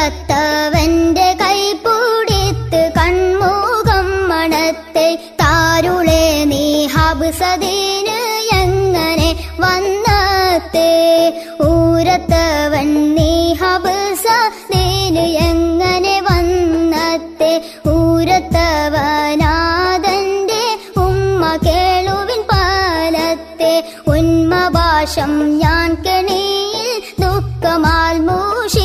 ഊരത്തവന്റെ കൈപ്പൂടിത്ത് കൺമുഖം മണത്തെ താരുളെ നീ ഹബ്സദീന് എങ്ങനെ വന്നത്തെ ഊരത്തവൻ നീ ഹബ്സദീന് എങ്ങനെ വന്നത്തെ ഊരത്തവനാദന്റെ ഉമ്മ കേളുവിൻ പാലത്തെ ഉന്മഭാഷം ഞാൻ കെണിയിൽ ദുഃഖമാൽ മൂഷ